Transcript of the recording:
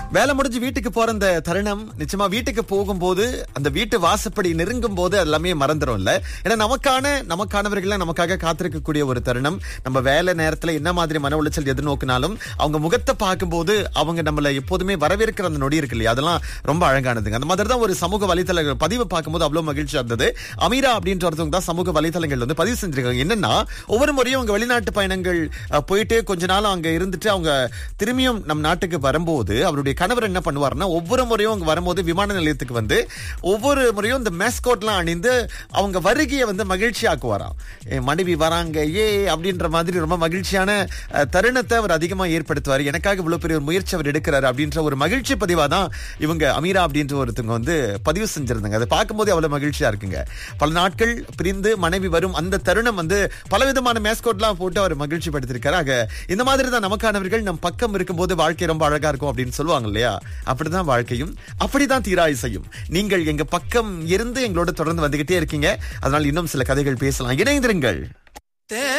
வேலை முடிஞ்சு வீட்டுக்கு போற அந்த தருணம் நிச்சயமா வீட்டுக்கு போகும்போது அந்த வீட்டு வாசப்படி நெருங்கும் போது அது எல்லாமே மறந்துடும்ல ஏன்னா நமக்கான நமக்கானவர்கள் நமக்காக காத்திருக்கக்கூடிய ஒரு தருணம் நம்ம வேலை நேரத்துல என்ன மாதிரி மன உளைச்சல் எதிர்நோக்கினாலும் அவங்க முகத்தை பார்க்கும்போது அவங்க நம்மள எப்போதுமே வரவேற்கிற அந்த நொடி இருக்கு இல்லையா அதெல்லாம் ரொம்ப அழகானதுங்க அந்த மாதிரி தான் ஒரு சமூக வலைத்தளங்கள் பதிவு பார்க்கும்போது அவ்வளவு மகிழ்ச்சியா இருந்தது அமீரா அப்படின்ற ஒருத்தவங்க தான் சமூக வலைத்தளங்கள் வந்து பதிவு செஞ்சிருக்காங்க என்னன்னா ஒவ்வொரு முறையும் அவங்க வெளிநாட்டு பயணங்கள் அஹ், போயிட்டு கொஞ்ச நாள் அங்க இருந்துட்டு அவங்க திரும்பியும் நம் நாட்டுக்கு வரும்போது அவருடைய கணவர் என்ன பண்ணுவாருன்னா ஒவ்வொரு முறையும் அவங்க வரும்போது விமான நிலையத்துக்கு வந்து ஒவ்வொரு முறையும் இந்த மேஸ்கோட்லாம் அணிந்து அவங்க வருகையை வந்து மகிழ்ச்சி ஆக்குவாராம் என் மனைவி வராங்க ஏ அப்படின்ற மாதிரி ரொம்ப மகிழ்ச்சியான அஹ், தருணத்தை அவர் அதிகமா ஏற்படுத்துவார் எனக்காக இவ்வளவு பெரிய ஒரு முயற்சி அவர் எடுக்கிறாரு அப்படின்ற ஒரு மகிழ்ச்சி பதிவா தான் இவங்க அமீரா அப்படின்ற ஒருத்தவங்க வந்து பதிவு செஞ்சிருந்தாங்க அதை பார்க்கும்போது அவ்வளவு மகிழ்ச்சியா இருக்குங்க பல நாட்கள் பிரிந்து மனைவி வரும் அந்த தருணம் வந்து பலவிதமான மேஸ்கோட்லாம் போட்டு அவர் மகிழ்ச்சி படுத்திருக்காரு ஆக இந்த மாதிரி தான் நமக்கானவர்கள் நம் பக்கம் இருக்கும்போது வாழ்க்கை ரொம்ப அழகா இருக்கும் அப்படின்னு சொல்லுவாங்க இல்லையா அப்படிதான் வாழ்க்கையும் அப்படிதான் தீராயிசையும் நீங்கள் எங்க பக்கம் இருந்து எங்களோட தொடர்ந்து வந்துகிட்டே இருக்கீங்க அதனால் இன்னும் சில கதைகள் பேசலாம் இணைந்திருங்கள்